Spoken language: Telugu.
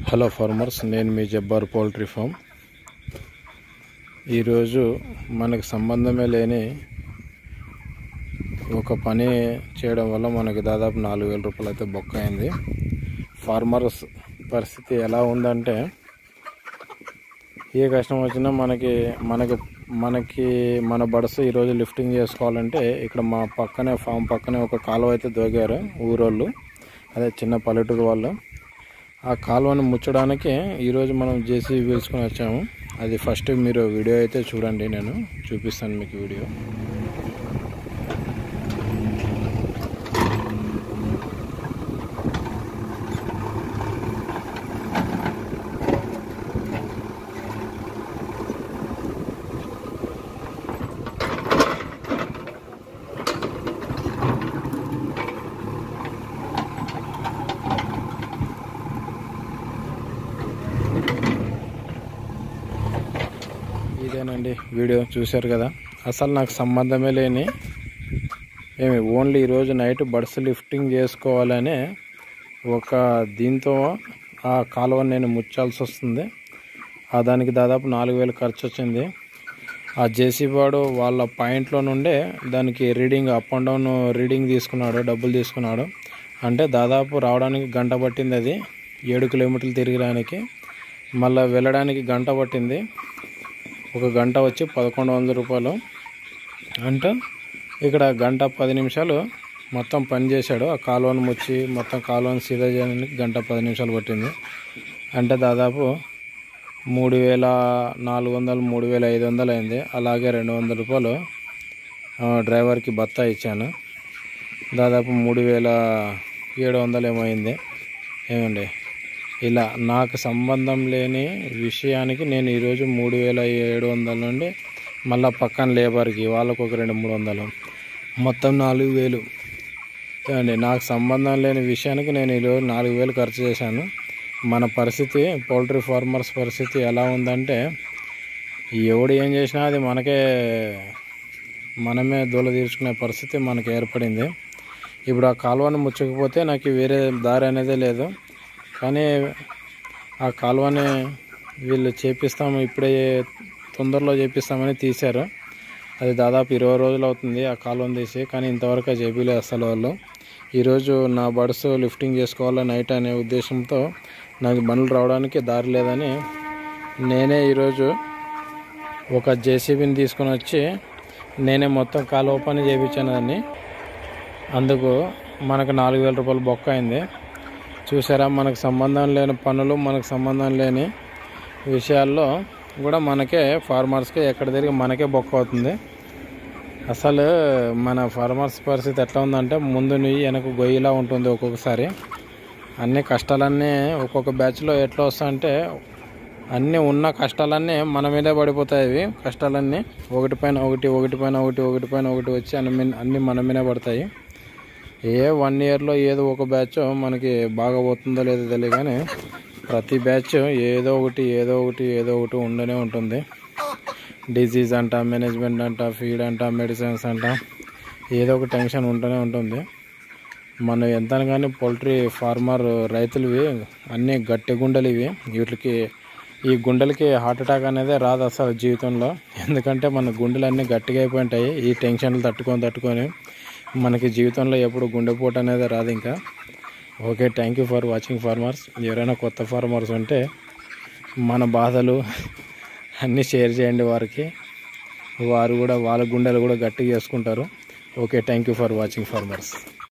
హలో ఫార్మర్స్ నేను మీ జబ్బార్ పౌల్ట్రీ ఫామ్ ఈరోజు మనకు సంబంధమే లేని ఒక పని చేయడం వల్ల మనకి దాదాపు నాలుగు వేల రూపాయలు అయితే బొక్క అయింది ఫార్మర్స్ పరిస్థితి ఎలా ఉందంటే ఏ కష్టం వచ్చినా మనకి మనకి మనకి మన బడసు ఈరోజు లిఫ్టింగ్ చేసుకోవాలంటే ఇక్కడ మా పక్కనే ఫామ్ పక్కనే ఒక కాలువ అయితే దోగారు ఊరోళ్ళు అదే చిన్న పల్లెటూరు వాళ్ళు ఆ కాలువను ముచ్చడానికి ఈరోజు మనం జేసీ పిలుచుకొని వచ్చాము అది ఫస్ట్ మీరు వీడియో అయితే చూడండి నేను చూపిస్తాను మీకు వీడియో ఇదేనండి వీడియో చూశారు కదా అసలు నాకు సంబంధమే లేని ఏమి ఓన్లీ ఈరోజు నైట్ బడ్స్ లిఫ్టింగ్ చేసుకోవాలనే ఒక దీంతో ఆ కాలువని నేను ముచ్చాల్సి వస్తుంది ఆ దానికి దాదాపు నాలుగు వేలు ఖర్చు వచ్చింది ఆ జేసీ వాడు వాళ్ళ పాయింట్లో నుండే దానికి reading up and down reading తీసుకున్నాడు డబ్బులు తీసుకున్నాడు అంటే దాదాపు రావడానికి గంట పట్టింది అది ఏడు కిలోమీటర్లు తిరగడానికి మళ్ళీ వెళ్ళడానికి గంట పట్టింది ఒక గంట వచ్చి పదకొండు వందల రూపాయలు అంటే ఇక్కడ గంట పది నిమిషాలు మొత్తం పని చేశాడు ఆ కాలువను ముచ్చి మొత్తం కాలువను సీదా చేయడానికి గంట పది నిమిషాలు పట్టింది అంటే దాదాపు మూడు వేల నాలుగు వందలు మూడు వేల ఐదు వందలు అయింది అలాగే రెండు వందల రూపాయలు ఆ, డ్రైవర్కి బత్తా ఇచ్చాను దాదాపు మూడు వేల ఏడు వందలు ఏమో అయింది ఏమండి ఇలా నాకు సంబంధం లేని విషయానికి నేను ఈరోజు మూడు వేల ఏడు వందల నుండి మళ్ళీ పక్కన లేబర్కి వాళ్ళకు ఒక రెండు మూడు వందలు మొత్తం నాలుగు వేలు ఏమండి నాకు సంబంధం లేని విషయానికి నేను ఈరోజు నాలుగు వేలు ఖర్చు చేశాను మన పరిస్థితి పౌల్ట్రీ ఫార్మర్స్ పరిస్థితి ఎలా ఉందంటే ఎవడు ఏం చేసినా అది మనకే మనమే దూల తీర్చుకునే పరిస్థితి మనకి ఏర్పడింది ఇప్పుడు ఆ కాలువను ముచ్చకపోతే నాకు వేరే దారి అనేదే లేదు కానీ ఆ కాలువని వీళ్ళు చేపిస్తాము ఇప్పుడే తొందరలో చేపిస్తామని తీశారు అది దాదాపు ఇరవై రోజులు అవుతుంది ఆ కాలువను తీసి కానీ ఇంతవరకు చేపిలేదు అసలు వాళ్ళు ఈరోజు నా బడ్స్ లిఫ్టింగ్ చేసుకోవాలా నైట్ అనే ఉద్దేశంతో నాకు బండ్లు రావడానికి దారి లేదని నేనే ఈరోజు ఒక జేసీబీని తీసుకొని వచ్చి నేనే మొత్తం కాలువ పని చేయించాను దాన్ని అందుకు మనకు నాలుగు వేల రూపాయలు బొక్క అయింది చూసారా మనకు సంబంధం లేని పనులు మనకు సంబంధం లేని విషయాల్లో కూడా మనకే ఫార్మర్స్కి ఎక్కడ తిరిగి మనకే బొక్క అవుతుంది అసలు మన ఫార్మర్స్ పరిస్థితి ఎట్లా ఉందంటే ముందు నువ్వు వెనక గొయ్యిలా ఉంటుంది ఒక్కొక్కసారి అన్ని కష్టాలన్నీ ఒక్కొక్క బ్యాచ్లో ఎట్లా వస్తాయంటే అన్నీ ఉన్న కష్టాలన్నీ మన మీదే పడిపోతాయి ఇవి కష్టాలన్నీ ఒకటి పైన ఒకటి ఒకటి పైన ఒకటి ఒకటి పైన ఒకటి వచ్చి అన్ని మీ- అన్నీ మన మీదే పడతాయి ఏ వన్ ఇయర్లో ఏదో ఒక బ్యాచ్ మనకి బాగా పోతుందో లేదో తెలియదు కానీ ప్రతి బ్యాచ్ ఏదో ఒకటి ఏదో ఒకటి ఏదో ఒకటి ఉండనే ఉంటుంది డిజీజ్ అంట మేనేజ్మెంట్ అంట ఫీడ్ అంట మెడిసిన్స్ అంట ఏదో ఒక టెన్షన్ ఉంటూనే ఉంటుంది మనం ఎంత కానీ పౌల్ట్రీ ఫార్మర్ రైతులవి అన్నీ గట్టి గుండెలు ఇవి వీటికి ఈ గుండెలకి హార్ట్ అటాక్ అనేది రాదు అసలు జీవితంలో ఎందుకంటే మన గుండెలు అన్నీ గట్టిగా అయిపోయి ఉంటాయి ఈ టెన్షన్లు తట్టుకొని తట్టుకొని మనకి జీవితంలో ఎప్పుడు గుండెపోటు అనేది రాదు ఇంకా okay thank you for watching farmers ఎవరైనా కొత్త ఫార్మర్స్ ఉంటే మన బాధలు అన్నీ షేర్ చేయండి వారికి వారు కూడా వాళ్ళ గుండెలు కూడా గట్టిగా చేసుకుంటారు okay thank you for watching farmers